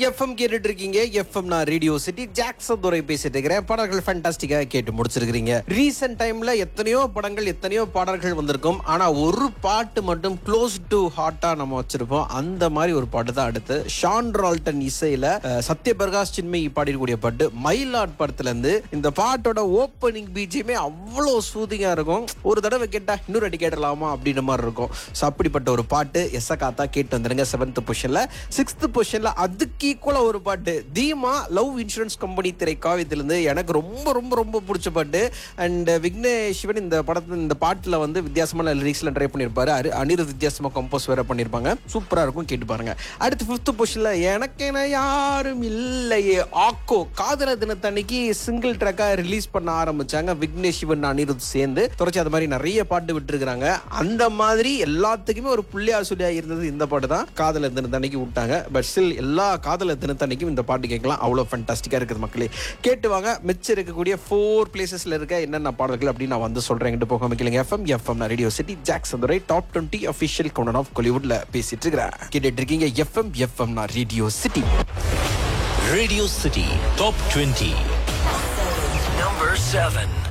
FM கேட்டுட்டு இருக்கீங்க FM நான் ரேடியோ சிட்டி ஜாக்சன் துரை பேசிட்டு இருக்கிறேன் பாடல்கள் ஃபேண்டாஸ்டிக்கா கேட்டு முடிச்சிருக்கீங்க ரீசெண்ட் டைம்ல எத்தனையோ படங்கள் எத்தனையோ பாடல்கள் வந்திருக்கும் ஆனா ஒரு பாட்டு மட்டும் க்ளோஸ் டு ஹார்ட்டா நம்ம வச்சிருப்போம் அந்த மாதிரி ஒரு பாட்டு தான் அடுத்து ஷான் ரால்டன் இசையில அஹ், சத்யபிரகாஷ் சின்மயி பாடிக்கூடிய பாட்டு மயிலாட் படத்துல இருந்து இந்த பாட்டோட ஓப்பனிங் பீஜியமே அவ்வளோ சூதிங்கா இருக்கும் ஒரு தடவை கேட்டா இன்னொரு அடி கேட்டலாமா அப்படின்ற மாதிரி இருக்கும் ஸோ அப்படிப்பட்ட ஒரு பாட்டு எஸ் காத்தா கேட்டு வந்துருங்க செவன்த் பொசிஷன்ல சிக்ஸ்த் பொசிஷன்ல அதுக்கு ஈக்குவலா ஒரு பாட்டு தீமா லவ் இன்சூரன்ஸ் கம்பெனி திரை காவியத்திலிருந்து எனக்கு ரொம்ப ரொம்ப ரொம்ப பிடிச்ச பாட்டு அண்ட் விக்னேஷ் சிவன் இந்த படத்துல இந்த பாட்டுல வந்து வித்தியாசமான லிரிக்ஸ்ல ட்ரை பண்ணியிருப்பாரு அரு- அனிருத் வித்தியாசமா கம்போஸ் வேற பண்ணியிருப்பாங்க சூப்பரா இருக்கும் கேட்டு பாருங்க அடுத்து ஃபிஃப்த் பொசிஷன்ல எனக்கென யாரும் இல்லையே ஆக்கோ காதல தினத்தன்னைக்கு சிங்கிள் ட்ராக்கா ரிலீஸ் பண்ண ஆரம்பிச்சாங்க விக்னேஷ் சிவன் அனிருத் சேர்ந்து தொடர்ச்சி அது மாதிரி நிறைய பாட்டு விட்டுருக்காங்க அந்த மாதிரி எல்லாத்துக்குமே ஒரு புள்ளியா சொல்லியா இருந்தது இந்த பாட்டு தான் காதல தினத்தன்னைக்கு விட்டாங்க பட் ஸ்டில் எல்லா காதல தினத்தன்னைக்கும் இந்த பாட்டு கேட்கலாம் அவ்வளோ ஃபண்டாஸ்டிக்கா இருக்குது மக்களே கேட்டு வாங்க மிச்சம் இருக்கக்கூடிய ஃபோர் பிளேசஸ்ல இருக்க என்னென்ன பாடல்கள் அப்படின்னு நான் வந்து சொல்றேன் எங்கிட்ட போக வைக்கலங்க FM FM radio city Jacks Durai top twenty official countdown of கோலிவுட்ல பேசிட்டு இருக்கிறேன் கேட்டுட்டு இருக்கீங்க எஃப்எம் எஃப்எம் நான் radio city Radio City Top 20. Number 7.